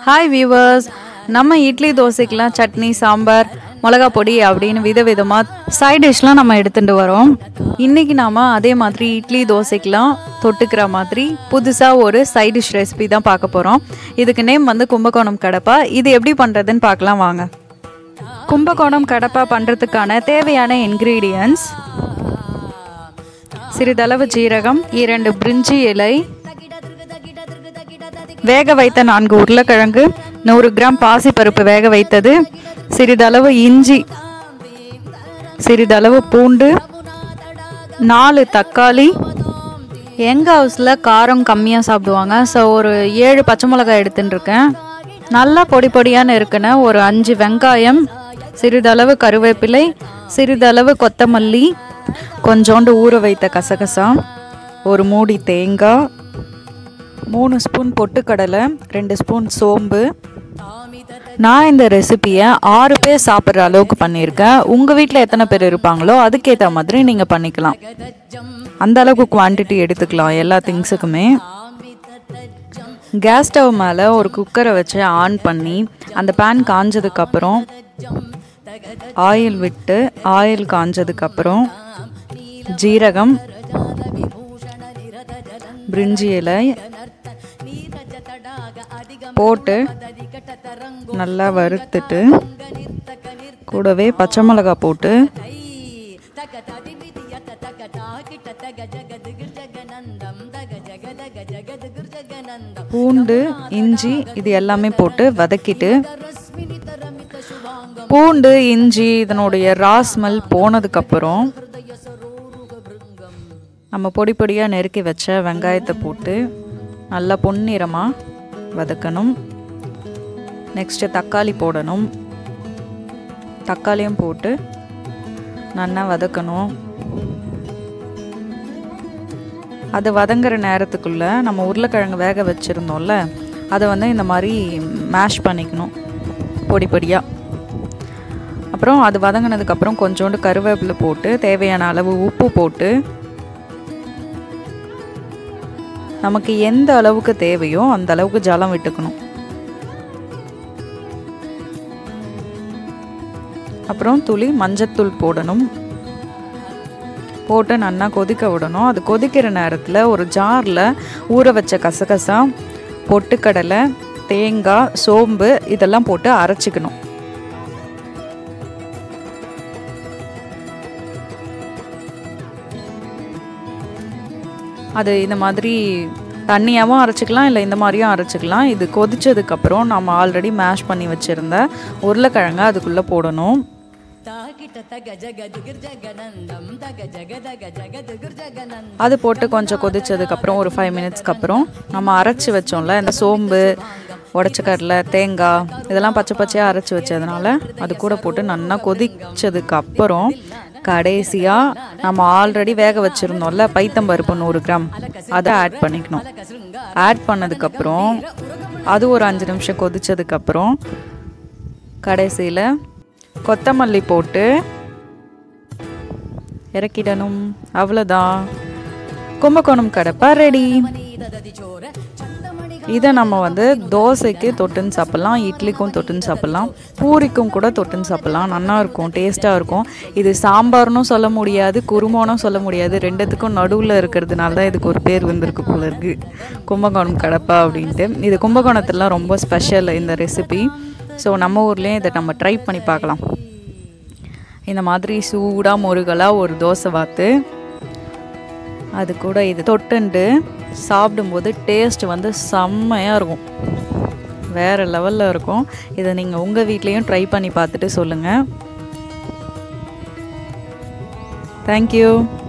hi viewers நம்ம இட்லி தோசைக்கெலாம் சட்னி சாம்பார் மிளகா பொடி அப்படின்னு விதவிதமாக சைட் டிஷ்லாம் நம்ம எடுத்துகிட்டு வரோம் இன்றைக்கி நாம் அதே மாதிரி இட்லி தோசைக்கெலாம் தொட்டுக்கிற மாதிரி புதுசாக ஒரு சைட் டிஷ் ரெசிபி தான் பார்க்க போகிறோம் இதுக்கு நேம் வந்து கும்பகோணம் கடப்பா இது எப்படி பண்ணுறதுன்னு பார்க்கலாம் வாங்க கும்பகோணம் கடப்பா பண்ணுறதுக்கான தேவையான இன்க்ரீடியன்ஸ் சிறிதளவு ஜீரகம் இரண்டு பிரிஞ்சி இலை வேக வைத்த நான்கு உருளைக்கிழங்கு நூறு கிராம் பாசிப்பருப்பு வேக வைத்தது சிறிதளவு இஞ்சி சிறிதளவு பூண்டு நாலு தக்காளி எங்கள் ஹவுஸில் காரம் கம்மியாக சாப்பிடுவாங்க ஸோ ஒரு ஏழு பச்சை மிளகாய் எடுத்துன்னு இருக்கேன் நல்லா பொடி பொடியான இருக்குன்னு ஒரு அஞ்சு வெங்காயம் சிறிதளவு கருவேப்பிலை சிறிதளவு கொத்தமல்லி கொஞ்சோண்டு ஊற வைத்த கசகசா ஒரு மூடி தேங்காய் மூணு ஸ்பூன் பொட்டுக்கடலை ரெண்டு ஸ்பூன் சோம்பு நான் இந்த ரெசிபியை ஆறு பேர் சாப்பிட்ற அளவுக்கு பண்ணியிருக்கேன் உங்கள் வீட்டில் எத்தனை பேர் இருப்பாங்களோ அதுக்கேற்ற மாதிரி நீங்கள் பண்ணிக்கலாம் அந்த அளவுக்கு குவான்டிட்டி எடுத்துக்கலாம் எல்லா திங்ஸுக்குமே கேஸ் ஸ்டவ் மேலே ஒரு குக்கரை வச்சு ஆன் பண்ணி அந்த பேன் காஞ்சதுக்கப்புறம் ஆயில் விட்டு ஆயில் காஞ்சதுக்கப்புறம் ஜீரகம் பிரிஞ்சி இலை போட்டு நல்லா வறுத்துட்டு கூடவே பச்சை மிளகா போட்டு பூண்டு இஞ்சி இது எல்லாமே போட்டு வதக்கிட்டு பூண்டு இஞ்சி இதனுடைய ரா ஸ்மெல் போனதுக்கப்புறம் நம்ம பொடி பொடியாக நெருக்கி வச்ச வெங்காயத்தை போட்டு நல்லா பொன்னிறமாக வதக்கணும் நெக்ஸ்ட்டு தக்காளி போடணும் தக்காளியும் போட்டு நல்லா வதக்கணும் அது வதங்குற நேரத்துக்குள்ளே நம்ம உருளைக்கிழங்கு வேக வச்சுருந்தோம்ல அதை வந்து இந்த மாதிரி மேஷ் பண்ணிக்கணும் பொடி பொடியாக அப்புறம் அது வதங்கினதுக்கப்புறம் கொஞ்சோண்டு கருவேப்பிலை போட்டு தேவையான அளவு உப்பு போட்டு நமக்கு எந்த அளவுக்கு தேவையோ அந்த அளவுக்கு ஜலம் விட்டுக்கணும் அப்புறம் துளி மஞ்சத்தூள் போடணும் போட்டு நல்லா கொதிக்க விடணும் அது கொதிக்கிற நேரத்தில் ஒரு ஜாரில் ஊற வச்ச கசகசா பொட்டுக்கடலை தேங்காய் சோம்பு இதெல்லாம் போட்டு அரைச்சிக்கணும் அது இந்த மாதிரி தண்ணியாகவும் அரைச்சிக்கலாம் இல்லை இந்த மாதிரியும் அரைச்சிக்கலாம் இது கொதிச்சதுக்கப்புறம் நம்ம ஆல்ரெடி மேஷ் பண்ணி வச்சுருந்த உருளைக்கிழங்க அதுக்குள்ளே போடணும் அது போட்டு கொஞ்சம் கொதிச்சதுக்கப்புறம் ஒரு ஃபைவ் மினிட்ஸ்க்கு அப்புறம் நம்ம அரைச்சி வச்சோம்ல இந்த சோம்பு உடச்ச கடலை தேங்காய் இதெல்லாம் பச்சை பச்சையாக அரைச்சி வச்சதுனால அது கூட போட்டு நல்லா கொதிச்சதுக்கு அப்புறம் கடைசியாக நம்ம ஆல்ரெடி வேக வச்சுருந்தோம்ல பைத்தம்பருப்பு நூறு கிராம் அதை ஆட் பண்ணிக்கணும் ஆட் பண்ணதுக்கப்புறம் அது ஒரு அஞ்சு நிமிஷம் கொதிச்சதுக்கப்புறம் கடைசியில் கொத்தமல்லி போட்டு இறக்கிடணும் அவ்வளோதான் கும்பகோணம் கடப்பா ரெடி இதை நம்ம வந்து தோசைக்கு தொட்டுன்னு சாப்பிட்லாம் இட்லிக்கும் தொட்டுன்னு சாப்பிட்லாம் பூரிக்கும் கூட தொட்டுன்னு சாப்பிட்லாம் நல்லா இருக்கும் டேஸ்ட்டாக இருக்கும் இது சாம்பார்னும் சொல்ல முடியாது குருமோனும் சொல்ல முடியாது ரெண்டுத்துக்கும் நடுவில் இருக்கிறதுனால தான் இதுக்கு ஒரு பேர் வந்திருக்கு போல இருக்கு கும்பகோணம் கடப்பா அப்படின்ட்டு இது கும்பகோணத்துலாம் ரொம்ப ஸ்பெஷல் இந்த ரெசிபி ஸோ நம்ம ஊர்லேயும் இதை நம்ம ட்ரை பண்ணி பார்க்கலாம் இந்த மாதிரி சூடாக முருகலாக ஒரு தோசை வாத்து அது கூட இது தொட்டுண்டு சாப்பிடும்போது டேஸ்ட் வந்து செம்மையாக இருக்கும் வேறு லெவலில் இருக்கும் இதை நீங்கள் உங்கள் வீட்லேயும் ட்ரை பண்ணி பார்த்துட்டு சொல்லுங்கள் தேங்க்யூ